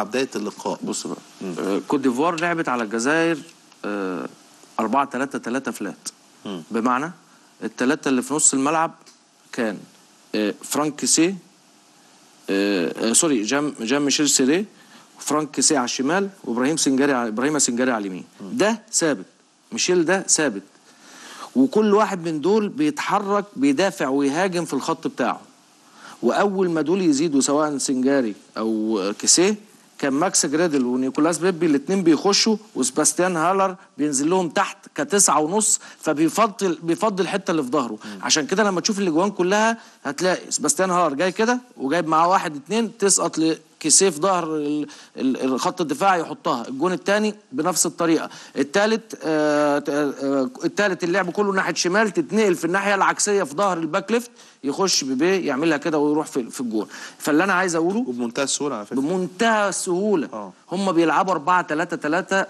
بدايه اللقاء بص بقى آه، كوت ديفوار لعبت على الجزائر 4 3 3 فلات بمعنى الثلاثه اللي في نص الملعب كان آه، فرانك كيسيه آه، آه، سوري جام جام ميشيل سيري وفرانك كيسيه على الشمال وابراهيم سنجاري على ابراهيم سنجاري على اليمين ده ثابت ميشيل ده ثابت وكل واحد من دول بيتحرك بيدافع ويهاجم في الخط بتاعه واول ما دول يزيدوا سواء سنجاري او كيسيه كان ماكس جريدل ونيكولاس بيبي الاثنين بيخشوا وسباستيان هالر بينزل لهم تحت كتسعة ونص فبيفضل بيفضل الحته اللي في ظهره عشان كده لما تشوف الاجوان كلها هتلاقي سباستيان هالر جاي كده وجايب معاه واحد اتنين تسقط لكيسيه في ظهر ال- ال- الخط الدفاع يحطها الجون الثاني بنفس الطريقه الثالث آه آه الثالث اللعب كله ناحيه شمال تتنقل في الناحيه العكسيه في ظهر الباك ليفت يخش بيبي يعملها كده ويروح في, في الجون فاللي انا عايز اقوله وبمنتهى السهوله على فكره بمنتهى السهوله آه. هم بيلعبوا 4 3 3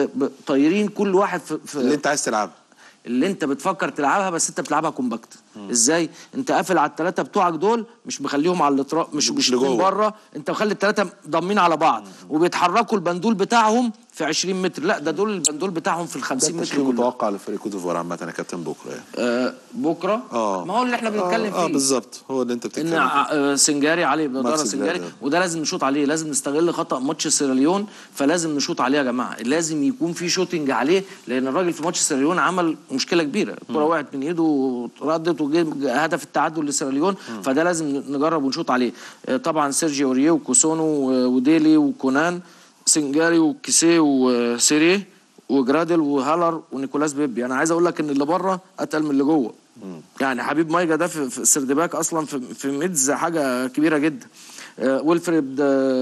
طايرين كل واحد في, في اللي انت عايز تلعبها اللي انت بتفكر تلعبها بس انت بتلعبها كومباكت ازاي انت قافل على الثلاثه بتوعك دول مش مخليهم على الاطراف مش مش لجوه. بره انت مخلي الثلاثه ضامين على بعض وبيتحركوا البندول بتاعهم في 20 متر لا ده دول البندول بتاعهم في ال ده 50 متر التشكيل كلهم. المتوقع لفريق كوت ديفوار عامه يا كابتن بكره يعني آه بكره اه ما هو اللي احنا بنتكلم اه, آه فيه بالظبط هو اللي انت ان بتتكلم فيه. ع- سنجاري علي بإدارة ماكس سنجاري جرادل. وده لازم نشوط عليه لازم نستغل خطأ ماتش سيراليون فلازم نشوط عليه يا جماعة لازم يكون في شوتنج عليه لأن الراجل في ماتش سيراليون عمل مشكلة كبيرة الكرة وقعت من إيده وردت وجه هدف التعادل لسيراليون فده لازم نجرب ونشوط عليه آه، طبعا سيرجيو اوريه وكوسونو و- وديلي وكونان سنجاري وكيسيه وسيريه وجرادل وهالر ونيكولاس بيبي انا عايز اقول لك ان اللي بره اتقل من اللي جوه يعني حبيب مايجا ده في, في السردباك اصلا في, في ميدز حاجه كبيره جدا آه ويلفريد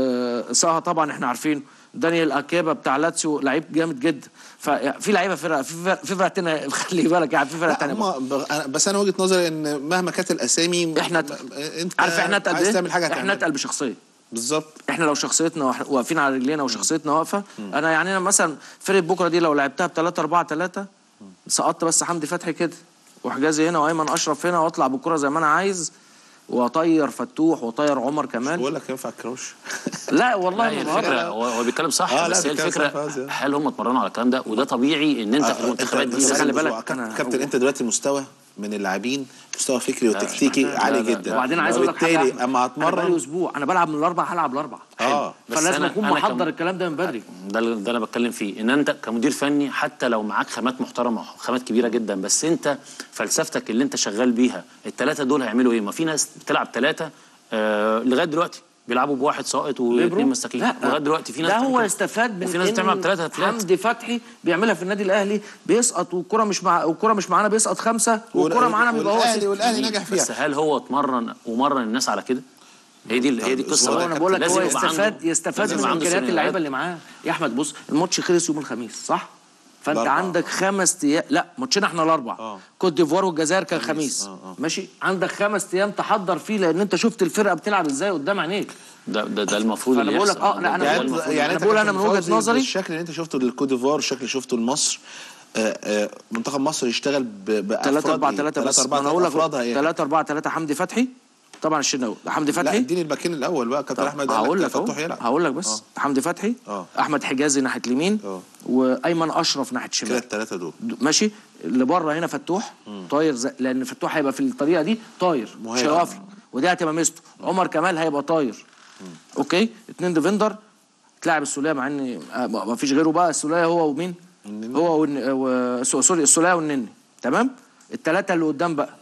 آه ساها طبعا احنا عارفين دانيال اكيبا بتاع لاتسيو لعيب جامد جدا ففي لعيبه فرق في فرق في فرق تانية خلي بالك يعني في فرق لا تانية هم ب- أنا- بس انا وجهه نظري ان مهما كانت الاسامي احنا م- انت عارف احنا اتقل عايز ايه؟ تعمل حاجه احنا هتعملها. اتقل بشخصيه بالظبط احنا لو شخصيتنا واحنا واقفين على رجلينا وشخصيتنا واقفه انا يعني انا مثلا فرقه بكره دي لو لعبتها ب 3 4 3 سقطت بس حمدي فتحي كده وحجازي هنا وايمن اشرف هنا واطلع بالكره زي ما انا عايز واطير فتوح واطير عمر كمان بقول لك ينفع كروش لا والله لا هي ما الفكره بهرج. هو هو بيتكلم صح آه، لا، بس هي بيتكلم صح الفكره فعلا. هل هم اتمرنوا على الكلام ده وده طبيعي ان انت في المنتخبات دي بس خلي خلي لازم بالك، بالك أنا- كابتن انت دلوقتي مستوى من اللاعبين مستوى فكري وتكتيكي لا، عالي لا، لا. جدا وبعدين عايز اقول لك حاجه وبالتالي اما انا بقالي هتمرن اسبوع انا بلعب من الاربع هلعب الاربع اه بس فلازم أنا- اكون أنا محضر كم- الكلام ده من بدري ده اللي- ده انا بتكلم فيه ان انت كمدير فني حتى لو معاك خامات محترمه خامات كبيره جدا بس انت فلسفتك اللي انت شغال بيها الثلاثه دول هيعملوا ايه؟ ما في ناس بتلعب ثلاثه آه لغايه دلوقتي بيلعبوا بواحد ساقط واثنين مساكين لا لغايه دلوقتي في ناس ده بتعمل هو كده. استفاد من وفي ناس إن بتعمل بثلاثه فلات حمدي فتحي بيعملها في النادي الاهلي بيسقط والكره مش مع والكره مش معانا بيسقط خمسه والكره معانا بيبقى هو والاهلي ست. والاهلي نجح فيها بس هل هو اتمرن ومرن الناس على كده؟ هي دي هي دي القصه هو هو بقى. انا بقول لك لازم هو يبقى عنده- يستفاد يستفاد لازم من يبقى عنده امكانيات اللعيبه سيناريوهات. اللي معاه يا احمد بص الماتش خلص يوم الخميس صح؟ فانت الأربعاء. عندك خمس ايام لا ماتشين احنا الاربع آه. كوت ديفوار والجزائر كان خميس آه، آه. ماشي عندك خمس ايام تحضر فيه لان انت شفت الفرقه بتلعب ازاي قدام عينيك ده ده, ده المفروض فأنا اللي بقول لك يحصل. آه، لا، أنا ده بقول- يعني المفروض. يعني أنا انت بقول كابتن أنا من وجهة فوزي نظري- بالشكل اللي انت شفته للكوت ديفوار والشكل اللي شفته لمصر آه، آه، منتخب مصر يشتغل ب- بافراد 3 4 إيه؟ 3 بس 3 4 انا اقول لك افرادها ايه 3 4 3 حمدي فتحي طبعا الشناوي حمدي لا فتحي اديني الباكين الاول بقى كابتن احمد قال هقول لك فتوح أهو. يلعب هقول لك بس حمدي فتحي آه. احمد حجازي ناحيه اليمين آه. وايمن اشرف ناحيه كده الشمال الثلاثه دول ماشي اللي بره هنا فتوح طاير زي لان فتوح هيبقى في الطريقه دي طاير مش مهاجم. هيقف له ودي هتبقى ميزته عمر كمال هيبقى طاير اوكي اتنين ديفندر تلعب السوليه مع ان آه، ما ما فيش غيره بقى السوليه هو ومين هو والن... و... سو- سوري السوليه والنني تمام الثلاثه اللي قدام بقى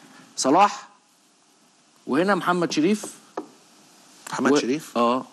صلاح وهنا محمد شريف محمد و- شريف اه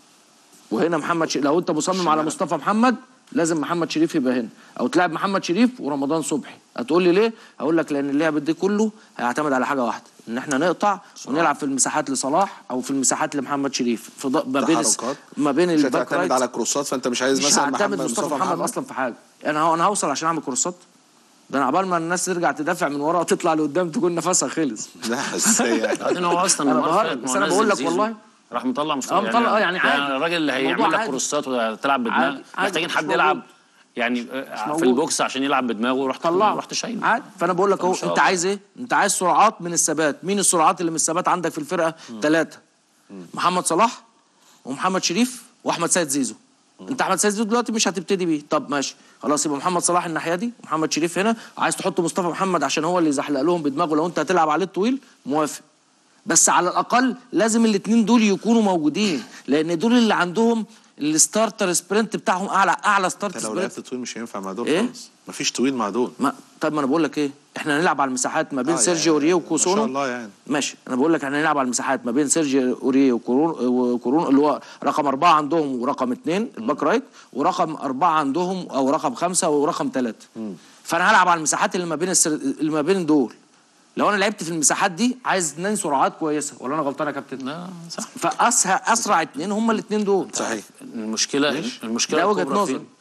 وهنا محمد شريف لو انت مصمم على مصطفى محمد لازم محمد شريف يبقى هنا او تلعب محمد شريف ورمضان صبحي هتقول لي ليه هقول لك لان اللعب دي كله هيعتمد على حاجه واحده ان احنا نقطع ونلعب في المساحات لصلاح او في المساحات لمحمد شريف في ض- ما بين الس- تحركات ما بين مش الباك هتعتمد رايت على كروسات فانت مش عايز مش مثلا هعتمد محمد مصطفى محمد اصلا في حاجه انا هو- انا هوصل عشان اعمل كورسات ده انا عبال ما الناس ترجع تدافع من ورا وتطلع لقدام تكون نفسها خلص لا ازاي يعني بعدين هو اصلا أنا المرة بهرج، اللي فاتت بس ما أنا نزل بقول لك زيزو، والله. راح مطلع مش آه، مطلع، آه، يعني عادي. الراجل اللي الموضوع هيعمل لك عادي. كروسات وتلعب بدماغ عادي، عادي، محتاجين مش حد موجود. يلعب يعني آه، في موجود. البوكس عشان يلعب بدماغه رحت طلعه رحت شايل عادي فانا بقول لك اهو إن شاء انت الله. عايز ايه؟ انت عايز سرعات من الثبات مين السرعات اللي من الثبات عندك في الفرقه؟ ثلاثه محمد صلاح ومحمد شريف واحمد سيد زيزو انت احمد سيد زيزو دلوقتي مش هتبتدي بيه طب ماشي خلاص يبقى محمد صلاح الناحيه دي ومحمد شريف هنا عايز تحط مصطفى محمد عشان هو اللي يزحلق لهم بدماغه لو انت هتلعب عليه الطويل موافق بس على الاقل لازم الاثنين دول يكونوا موجودين لان دول اللي عندهم الستارتر سبرنت بتاعهم اعلى اعلى ستارت انت لو سبرنت لعبت طويل مش هينفع مع دول إيه؟ خالص مفيش طويل مع دول ما طب ما انا بقول لك ايه احنا هنلعب على المساحات ما بين آه، سيرجي يعني اوريه ما وكوسونو شاء الله يعني. ماشي انا بقول لك احنا هنلعب على المساحات ما بين سيرجي اوريه وكورون وكورون اللي هو رقم أربعة عندهم ورقم اثنين الباك رايت ورقم أربعة عندهم او رقم خمسة ورقم ثلاثة فانا هلعب على المساحات اللي ما بين السر... اللي ما بين دول لو انا لعبت في المساحات دي عايز اثنين سرعات كويسه ولا انا غلطان يا كابتن؟ لا صح فاسرع اسرع اثنين هم الاثنين دول صحيح المشكله المشكله ده وجهة الكبرى نظر. فين؟